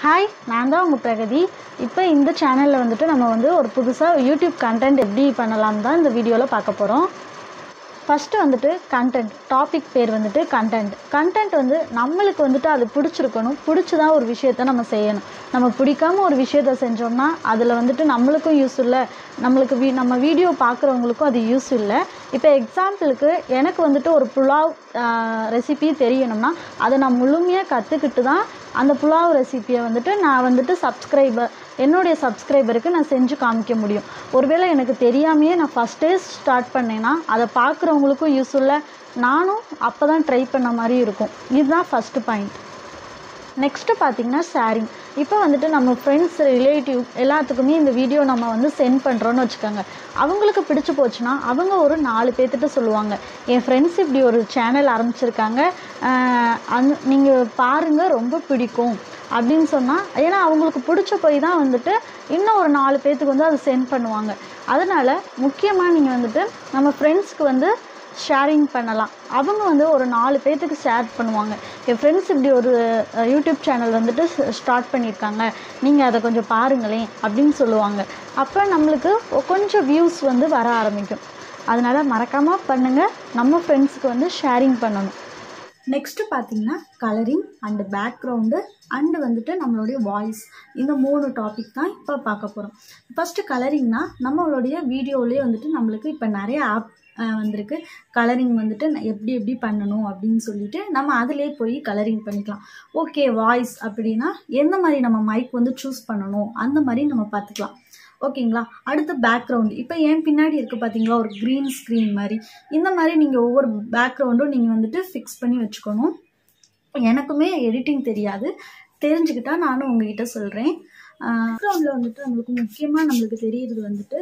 hi நான் தான் உங்கள் பிரகதி இப்போ இந்த சேனலில் வந்துட்டு நம்ம வந்து ஒரு புதுசாக யூடியூப் கண்டென்ட் எப்படி பண்ணலாம் தான் இந்த வீடியோவில் பார்க்க போகிறோம் ஃபஸ்ட்டு வந்துட்டு கண்டென்ட் டாபிக் பேர் வந்துட்டு கண்டென்ட் கண்டென்ட் வந்து நம்மளுக்கு வந்துட்டு அது பிடிச்சிருக்கணும் பிடிச்சி தான் ஒரு விஷயத்த நம்ம செய்யணும் நம்ம பிடிக்காம ஒரு விஷயத்த செஞ்சோம்னா அதில் வந்துட்டு நம்மளுக்கும் யூஸ் இல்லை நம்மளுக்கு வீ நம்ம வீடியோ பார்க்குறவங்களுக்கும் அது யூஸ் இல்லை இப்போ எக்ஸாம்பிளுக்கு எனக்கு வந்துட்டு ஒரு புலாவ் ரெசிபி தெரியணும்னா அதை நான் முழுமையாக கற்றுக்கிட்டு தான் அந்த புலாவ் ரெசிப்பியை வந்துட்டு நான் வந்துட்டு சப்ஸ்கிரைபர் என்னுடைய சப்ஸ்கிரைபருக்கு நான் செஞ்சு காமிக்க முடியும் ஒருவேளை எனக்கு தெரியாமையே நான் ஃபஸ்ட்டே ஸ்டார்ட் பண்ணேன்னா அதை பார்க்குறவங்களுக்கும் யூஸ் இல்லை நானும் அப்போ தான் ட்ரை பண்ண மாதிரி இருக்கும் இதுதான் ஃபஸ்ட்டு பாயிண்ட் நெக்ஸ்ட்டு பார்த்தீங்கன்னா ஷேரிங் இப்போ வந்துட்டு நம்ம ஃப்ரெண்ட்ஸ் ரிலேட்டிவ் எல்லாத்துக்குமே இந்த வீடியோ நம்ம வந்து சென்ட் பண்ணுறோன்னு வச்சுக்கோங்க அவங்களுக்கு பிடிச்சி போச்சுன்னா அவங்க ஒரு நாலு பேர்த்திட்ட சொல்லுவாங்க என் ஃப்ரெண்ட்ஸ் இப்படி ஒரு சேனல் ஆரம்பிச்சிருக்காங்க அந் நீங்கள் பாருங்கள் ரொம்ப பிடிக்கும் அப்படின்னு சொன்னால் ஏன்னா அவங்களுக்கு பிடிச்ச போய் தான் வந்துட்டு இன்னும் ஒரு நாலு பேர்த்துக்கு வந்து அதை சென்ட் பண்ணுவாங்க அதனால் முக்கியமாக நீங்கள் வந்துட்டு நம்ம ஃப்ரெண்ட்ஸ்க்கு வந்து ஷேரிங் பண்ணலாம் அவங்க வந்து ஒரு நாலு பேர்த்துக்கு ஷேர் பண்ணுவாங்க என் ஃப்ரெண்ட்ஸ் இப்படி ஒரு யூடியூப் சேனல் வந்துட்டு ஸ்டார்ட் பண்ணியிருக்காங்க நீங்கள் அதை கொஞ்சம் பாருங்களேன் அப்படின்னு சொல்லுவாங்க அப்போ நம்மளுக்கு கொஞ்சம் வியூஸ் வந்து வர ஆரம்பிக்கும் அதனால் மறக்காமல் பண்ணுங்கள் நம்ம ஃப்ரெண்ட்ஸுக்கு வந்து ஷேரிங் பண்ணணும் நெக்ஸ்ட்டு பார்த்தீங்கன்னா கலரிங் அண்டு பேக்ரவுண்டு அண்டு வந்துட்டு நம்மளுடைய வாய்ஸ் இந்த மூணு டாபிக் தான் இப்போ பார்க்க போகிறோம் ஃபஸ்ட்டு கலரிங்னா நம்மளுடைய வீடியோலேயே வந்துட்டு நம்மளுக்கு இப்போ நிறைய ஆப் வந்திருக்கு கலரிங் வந்துட்டு எப்படி எப்படி பண்ணணும் அப்படின்னு சொல்லிட்டு நம்ம அதிலே போய் கலரிங் பண்ணிக்கலாம் ஓகே வாய்ஸ் அப்படின்னா எந்த மாதிரி நம்ம மைக் வந்து சூஸ் பண்ணணும் அந்த மாதிரி நம்ம பார்த்துக்கலாம் ஓகேங்களா அடுத்து பேக்ரவுண்டு இப்போ ஏன் பின்னாடி இருக்குது பார்த்தீங்களா ஒரு க்ரீன் ஸ்க்ரீன் மாதிரி இந்த மாதிரி நீங்கள் ஒவ்வொரு பேக்ரவுண்டும் நீங்கள் வந்துட்டு ஃபிக்ஸ் பண்ணி வச்சுக்கணும் எனக்குமே எடிட்டிங் தெரியாது தெரிஞ்சுக்கிட்டா நானும் உங்ககிட்ட சொல்கிறேன் பேக்ரவுண்டில் வந்துட்டு நம்மளுக்கு முக்கியமாக நம்மளுக்கு தெரியுறது வந்துட்டு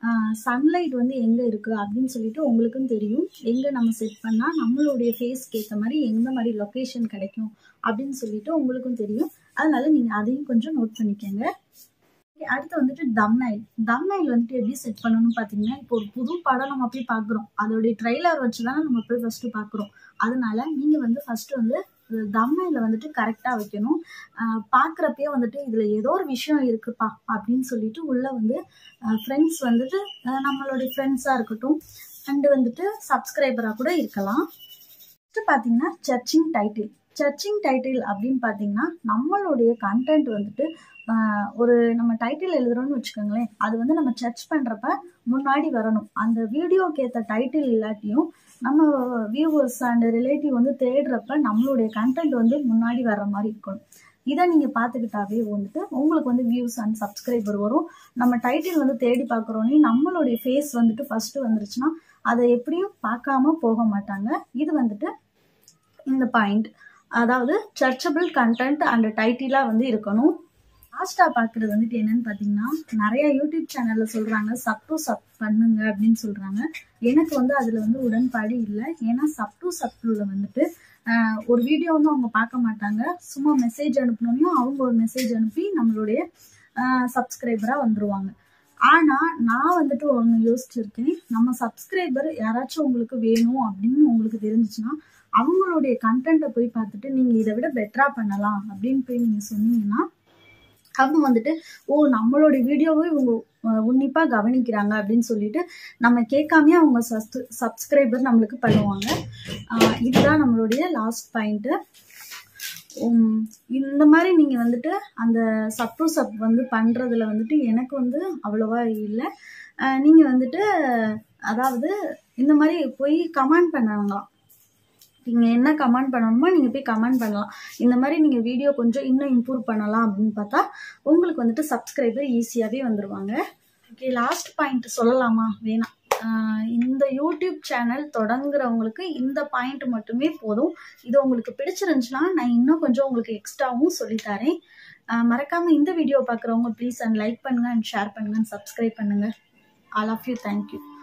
சன்லைட் வந்து எங்கே இருக்குது அப்படின்னு சொல்லிட்டு உங்களுக்கும் தெரியும் எங்கே நம்ம செட் பண்ணால் நம்மளுடைய ஃபேஸ்க்கு ஏற்ற மாதிரி எந்த மாதிரி லொக்கேஷன் கிடைக்கும் அப்படின்னு சொல்லிட்டு உங்களுக்கும் தெரியும் அதனால நீங்கள் அதையும் கொஞ்சம் நோட் பண்ணிக்கோங்க அடுத்து வந்துட்டு தம்னைல் தம்னைல் வந்துட்டு எப்படி செட் பண்ணணும்னு பார்த்தீங்கன்னா இப்போ ஒரு புது படம் நம்ம போய் பார்க்குறோம் அதோடைய ட்ரெய்லர் வச்சு தானே நம்ம போய் ஃபஸ்ட்டு பார்க்குறோம் அதனால நீங்கள் வந்து ஃபஸ்ட்டு வந்து தம்னையில் வந்துட்டு கரெக்டாக வைக்கணும் பார்க்குறப்பே வந்துட்டு இதில் ஏதோ ஒரு விஷயம் இருக்குப்பா அப்படின்னு சொல்லிட்டு உள்ளே வந்து ஃப்ரெண்ட்ஸ் வந்துட்டு நம்மளுடைய ஃப்ரெண்ட்ஸாக இருக்கட்டும் அண்டு வந்துட்டு சப்ஸ்கிரைபராக கூட இருக்கலாம் ஃபஸ்ட்டு பார்த்தீங்கன்னா சர்ச்சிங் டைட்டில் சர்ச்சிங் டைட்டில் அப்படின்னு பார்த்தீங்கன்னா நம்மளுடைய கண்டென்ட் வந்துட்டு ஒரு நம்ம டைட்டில் எழுதுறோம்னு வச்சுக்கோங்களேன் அது வந்து நம்ம சர்ச் பண்ணுறப்ப முன்னாடி வரணும் அந்த வீடியோக்கு ஏற்ற டைட்டில் இல்லாட்டியும் நம்ம வியூவர்ஸ் அண்ட் ரிலேட்டிவ் வந்து தேடுறப்ப நம்மளுடைய கண்டென்ட் வந்து முன்னாடி வர்ற மாதிரி இருக்கணும் இதை நீங்கள் பார்த்துக்கிட்டாவே வந்துட்டு உங்களுக்கு வந்து வியூஸ் அண்ட் சப்ஸ்கிரைபர் வரும் நம்ம டைட்டில் வந்து தேடி பார்க்குறோன்னே நம்மளுடைய ஃபேஸ் வந்துட்டு ஃபஸ்ட்டு வந்துருச்சுன்னா அதை எப்படியும் பார்க்காம போக மாட்டாங்க இது வந்துட்டு இந்த பாயிண்ட் அதாவது சர்ச்சபிள் கண்டென்ட் அண்ட் டைட்டிலாக வந்து இருக்கணும் லாஸ்ட்டாக பார்க்குறது வந்துட்டு என்னன்னு பார்த்தீங்கன்னா நிறைய யூடியூப் சேனலில் சொல்கிறாங்க சப் டு சப் பண்ணுங்க அப்படின்னு சொல்கிறாங்க எனக்கு வந்து அதில் வந்து உடன்பாடு இல்லை ஏன்னா சப் டு சப்ல வந்துட்டு ஒரு வீடியோ வந்து அவங்க பார்க்க மாட்டாங்க சும்மா மெசேஜ் அனுப்பினோனையும் அவங்க ஒரு மெசேஜ் அனுப்பி நம்மளுடைய சப்ஸ்கிரைபராக வந்துடுவாங்க ஆனால் நான் வந்துட்டு ஒன்று யோசிச்சிருக்கேன் நம்ம சப்ஸ்கிரைபர் யாராச்சும் உங்களுக்கு வேணும் அப்படின்னு உங்களுக்கு தெரிஞ்சிச்சுன்னா அவங்களுடைய கண்டென்ட்டை போய் பார்த்துட்டு நீங்கள் இதை விட பெட்டராக பண்ணலாம் அப்படின்னு போய் நீங்கள் சொன்னீங்கன்னா அவங்க வந்துட்டு ஓ நம்மளோட வீடியோவை இவங்க உன்னிப்பாக கவனிக்கிறாங்க அப்படின்னு சொல்லிட்டு நம்ம கேட்காமே அவங்க சப்ஸ் சப்ஸ்கிரைபர் நம்மளுக்கு பண்ணுவாங்க இதுதான் நம்மளுடைய லாஸ்ட் பாயிண்ட்டு இந்த மாதிரி நீங்கள் வந்துட்டு அந்த சப் டு சப் வந்து பண்ணுறதுல வந்துட்டு எனக்கு வந்து அவ்வளோவா இல்லை நீங்கள் வந்துட்டு அதாவது இந்த மாதிரி போய் கமெண்ட் பண்ணாங்களாம் நீங்கள் என்ன கமெண்ட் பண்ணணுமோ நீங்கள் போய் கமெண்ட் பண்ணலாம் இந்த மாதிரி நீங்கள் வீடியோ கொஞ்சம் இன்னும் இம்ப்ரூவ் பண்ணலாம் அப்படின்னு பார்த்தா உங்களுக்கு வந்துட்டு சப்ஸ்கிரைபர் ஈஸியாகவே வந்துடுவாங்க ஓகே லாஸ்ட் பாயிண்ட் சொல்லலாமா வேணாம் இந்த யூடியூப் சேனல் தொடங்குறவங்களுக்கு இந்த பாயிண்ட் மட்டுமே போதும் இது உங்களுக்கு பிடிச்சிருந்துச்சுன்னா நான் இன்னும் கொஞ்சம் உங்களுக்கு எக்ஸ்ட்ராவும் சொல்லித்தரேன் மறக்காமல் இந்த வீடியோ பார்க்குறவங்க ப்ளீஸ் அண்ட் லைக் பண்ணுங்கள் அண்ட் ஷேர் பண்ணுங்கள் அண்ட் சப்ஸ்கிரைப் பண்ணுங்கள் ஆல் ஆஃப் யூ தேங்க்யூ